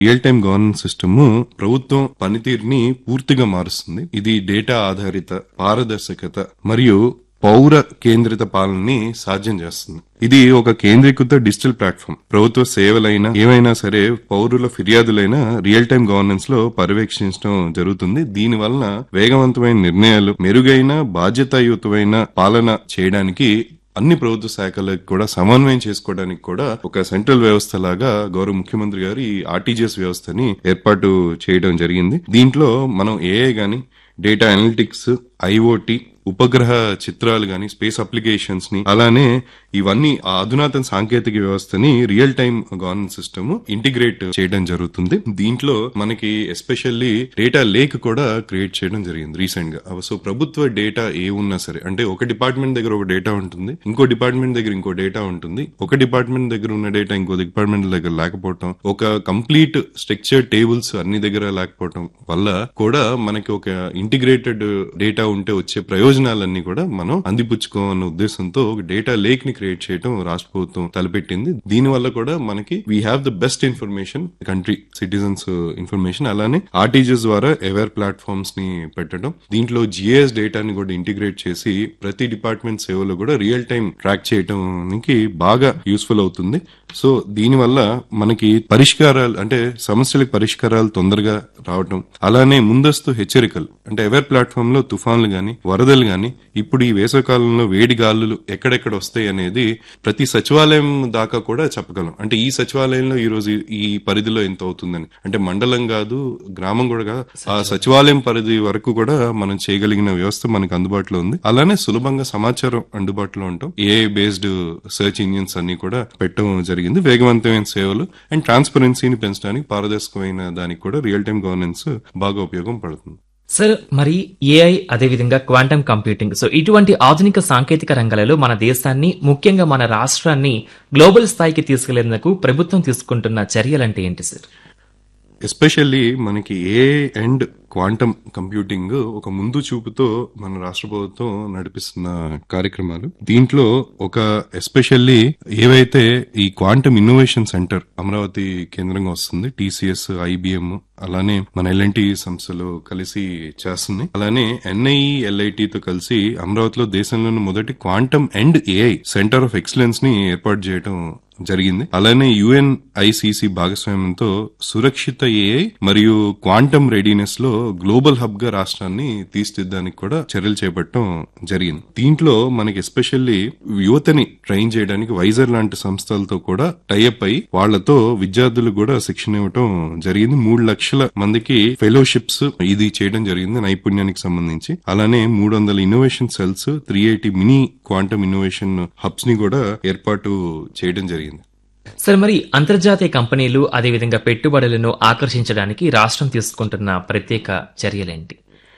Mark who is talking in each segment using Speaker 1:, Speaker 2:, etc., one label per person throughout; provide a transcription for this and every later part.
Speaker 1: real time governance system ప్రభుత్వం పనితీరుని పూర్తిగా మారుస్తుంది ఇది డేటా ఆధారిత పారదర్శకత మరియు పౌర కేంద్రిత పాలనని సాధ్యం చేస్తుంది ఇది ఒక కేంద్రీకృత డిజిటల్ ప్లాట్ఫామ్ ప్రభుత్వ సేవలైనా ఏవైనా సరే పౌరుల ఫిర్యాదులైనా రియల్ టైం గవర్నెన్స్ లో పర్యవేక్షించడం జరుగుతుంది దీని వలన వేగవంతమైన నిర్ణయాలు మెరుగైన బాధ్యతాయుతమైన పాలన చేయడానికి అన్ని ప్రభుత్వ శాఖలకు కూడా సమన్వయం చేసుకోవడానికి కూడా ఒక సెంట్రల్ వ్యవస్థ లాగా గౌరవ ముఖ్యమంత్రి గారు ఈ ఆర్టీజీఎస్ వ్యవస్థని ఏర్పాటు చేయడం జరిగింది దీంట్లో మనం ఏఐ గాని డేటా అనలిటిక్స్ ఐఓటి ఉపగ్రహ చిత్రాలు గాని స్పేస్ అప్లికేషన్స్ ని అలానే ఇవన్నీ ఆ అధునాతన సాంకేతిక వ్యవస్థని real time governance system integrate చేయడం జరుగుతుంది దీంట్లో మనకి ఎస్పెషల్లీ డేటా లేక్ కూడా క్రియేట్ చేయడం జరిగింది రీసెంట్ గా సో ప్రభుత్వ డేటా ఏ ఉన్నా సరే అంటే ఒక డిపార్ట్మెంట్ దగ్గర ఒక డేటా ఉంటుంది ఇంకో డిపార్ట్మెంట్ దగ్గర ఇంకో డేటా ఉంటుంది ఒక డిపార్ట్మెంట్ దగ్గర ఉన్న డేటా ఇంకో డిపార్ట్మెంట్ దగ్గర లేకపోవటం ఒక కంప్లీట్ స్ట్రక్చర్ టేబుల్స్ అన్ని దగ్గర లేకపోవటం వల్ల కూడా మనకి ఒక ఇంటిగ్రేటెడ్ డేటా ఉంటే వచ్చే ప్రయోజనాలన్నీ కూడా మనం అందిపుచ్చుకోవాలన్న ఉద్దేశంతో ఒక డేటా లేక్ ని క్రియేట్ చేయడం రాష్ట్ర ప్రభుత్వం తలపెట్టింది దీని వల్ల కూడా మనకి we have the best information country citizens information అలానే ఆర్టీజీఎస్ ద్వారా అవేర్ ప్లాట్ఫామ్స్ ని పెట్టడం దీంట్లో జిఎస్ డేటాని కూడా ఇంటిగ్రేట్ చేసి ప్రతి డిపార్ట్మెంట్ సేవలో కూడా రియల్ టైం ట్రాక్ చేయడానికి బాగా యూస్ఫుల్ అవుతుంది సో దీని వల్ల మనకి పరిష్కారాలు అంటే సమస్యలకు పరిష్కారాలు తొందరగా రావటం అలానే ముందస్తు హెచ్చరికలు అంటే అవేర్ ప్లాట్ఫామ్ లో తుఫాన్లు గాని వరదలు గాని ఇప్పుడు ఈ వేసవకాలంలో వేడి గాలులు ఎక్కడెక్కడ వస్తాయి అనేది ప్రతి సచివాలయం దాకా కూడా చెప్పగలం అంటే ఈ సచివాలయంలో ఈ రోజు ఈ పరిధిలో ఎంత అవుతుందని అంటే మండలం కాదు గ్రామం కూడా కాదు ఆ సచివాలయం పరిధి వరకు కూడా మనం చేయగలిగిన వ్యవస్థ మనకు అందుబాటులో ఉంది అలానే సులభంగా సమాచారం అందుబాటులో ఉంటాం ఏ బేస్డ్ సెర్చ్ ఇంజిన్స్ అన్ని కూడా పెట్టడం జరిగింది వేగవంతమైన సేవలు అండ్ ట్రాన్స్పరెన్సీని పెంచడానికి పారదర్శకమైన దానికి కూడా రియల్ టైం గవర్నెన్స్ బాగా ఉపయోగం పడుతుంది
Speaker 2: సార్ మరి ఏఐ అదేవిధంగా క్వాంటమ్ కంప్యూటింగ్ సో ఇటువంటి ఆధునిక సాంకేతిక రంగాలలో మన దేశాన్ని ముఖ్యంగా మన రాష్ట్రాన్ని గ్లోబల్ స్థాయికి తీసుకెళ్లేందుకు ప్రభుత్వం తీసుకుంటున్న చర్యలంటే ఏంటి సార్
Speaker 1: ఎస్పెషల్లీ మనకి ఏ అండ్ క్వాంటమ్ కంప్యూటింగ్ ఒక ముందు చూపుతో మన రాష్ట్ర ప్రభుత్వం నడిపిస్తున్న కార్యక్రమాలు దీంట్లో ఒక ఎస్పెషల్లీ ఏవైతే ఈ క్వాంటమ్ ఇన్నోవేషన్ సెంటర్ అమరావతి కేంద్రంగా వస్తుంది టీసీఎస్ ఐబిఎం అలానే మన ఎల్ఎన్టీ సంస్థలు కలిసి చేస్తుంది అలానే ఎన్ఐఈ ఎల్ఐటి తో కలిసి అమరావతిలో దేశంలోని మొదటి quantum and AI centre of excellence ని ఏర్పాటు చేయడం జరిగింది అలానే యుఎన్ ఐసిసి భాగస్వామ్యంతో సురక్షిత ఏఐ మరియు క్వాంటమ్ రెడీనెస్ లో గ్లోబల్ హబ్ గా రాష్ట్రాన్ని తీర్చిదిద్దడానికి కూడా చర్యలు చేపట్టడం జరిగింది దీంట్లో మనకి ఎస్పెషల్లీ యువతని ట్రైన్ చేయడానికి వైజర్ లాంటి సంస్థలతో కూడా టైఅప్ అయి వాళ్లతో విద్యార్థులు కూడా శిక్షణ ఇవ్వటం జరిగింది మూడు లక్షల మందికి ఫెలోషిప్స్ ఇది చేయడం జరిగింది నైపుణ్యానికి సంబంధించి అలానే మూడు వందల innovation cells three eighty mini quantum innovation hubs ని కూడా ఏర్పాటు చేయడం జరిగింది
Speaker 2: సార్ మరి అంతర్జాతీయ కంపెనీలు అదేవిధంగా పెట్టుబడులను ఆకర్షించడానికి రాష్ట్రం తీసుకుంటున్న ప్రత్యేక చర్యలేంటి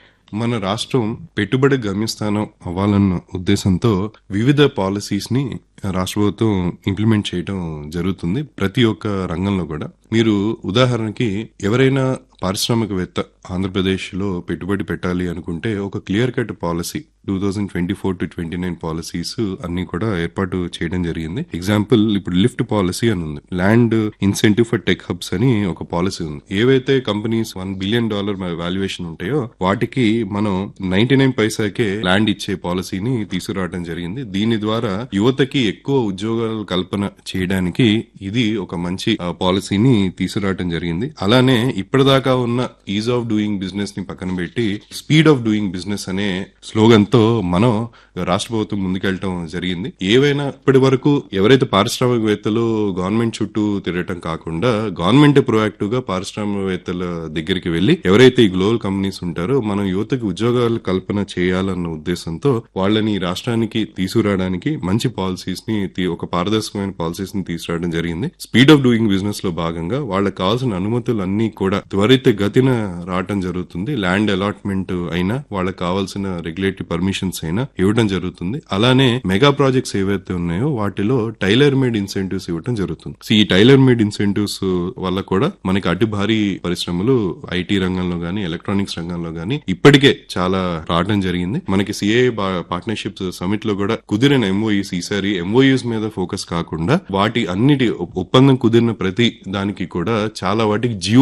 Speaker 1: మన రాష్ట్రం పెట్టుబడి గమ్యస్థానం అవ్వాలన్న ఉద్దేశంతో వివిధ పాలసీస్ ని రాష్ట్ర ప్రభుత్వం ఇంప్లిమెంట్ చేయడం జరుగుతుంది ప్రతి ఒక్క రంగంలో కూడా మీరు ఉదాహరణకి ఎవరైనా పారిశ్రామికవేత్త ఆంధ్రప్రదేశ్ లో పెట్టుబడి పెట్టాలి అనుకుంటే ఒక clear cut policy two thousand twenty four to twenty nine policies అన్ని కూడా ఏర్పాటు చేయడం జరిగింది ఎగ్జాంపుల్ ఇప్పుడు లిఫ్ట్ పాలసీ అని ఉంది land incentive for tech hubs అని ఒక పాలసీ ఉంది ఏవైతే companies one billion dollar valuation ఉంటాయో వాటికి మనం నైన్టీ నైన్ పైసాకే ల్యాండ్ ఇచ్చే పాలసీని తీసుకురావడం జరిగింది దీని ద్వారా యువతకి ఎక్కువ ఉద్యోగాల కల్పన చేయడానికి ఇది ఒక మంచి ఆ, పాలసీని తీసుకురావడం జరిగింది అలానే ఇప్పటిదాకా ఉన్న ఈజ్ ఆఫ్ డూయింగ్ బిజినెస్ ని పక్కన పెట్టి స్పీడ్ ఆఫ్ డూయింగ్ బిజినెస్ అనే స్లోగన్ తో మనం రాష్ట్ర ప్రభుత్వం ముందుకెళ్ళటం జరిగింది ఏవైనా ఇప్పటి వరకు ఎవరైతే పారిశ్రామికవేత్తలు గవర్నమెంట్ చుట్టూ తిరగటం కాకుండా గవర్నమెంట్ ప్రొయాక్టివ్ గా పారిశ్రామికవేత్తల దగ్గరికి వెళ్లి ఎవరైతే ఈ గ్లోబల్ కంపెనీస్ ఉంటారో మనం యువతకి ఉద్యోగాలు కల్పన చేయాలన్న ఉద్దేశంతో వాళ్ళని ఈ రాష్ట్రానికి తీసుకురావడానికి మంచి పాలసీస్ ని తీ- ఒక పారదర్శకమైన పాలసీస్ ని తీసుకురావడం జరిగింది స్పీడ్ ఆఫ్ డూయింగ్ బిజినెస్ లో భాగంగా వాళ్ళకి కావాల్సిన అనుమతులు అన్ని కూడా త్వరిత గతిన రావటం జరుగుతుంది ల్యాండ్ అలాట్మెంట్ అయినా వాళ్ళకి కావాల్సిన రెగ్యులేటరీ పర్మిషన్ పర్మిషన్స్ అయినా ఇవ్వడం జరుగుతుంది అలానే మెగా ప్రాజెక్ట్స్ ఏవైతే ఉన్నాయో వాటిలో టైలర్ మేడ్ ఇన్సెంటివ్స్ ఇవ్వడం జరుగుతుంది సో ఈ టైలర్ మేడ్ ఇన్సెంటివ్స్ వల్ల కూడా మనకి అటు భారీ పరిశ్రమలు ఐటీ రంగంలో గానీ ఎలక్ట్రానిక్స్ రంగంలో గానీ ఇప్పటికే చాలా రావడం జరిగింది మనకి సిఏ పార్ట్నర్షిప్స్ సమిట్ లో కూడా కుదిరిన ఎంఓఈస్ ఈసారి ఎంఓయూస్ మీద ఫోకస్ కాకుండా వాటి అన్నిటి ఒప్పందం కుదిరిన ప్రతి దానికి కూడా చాలా వాటికి జియో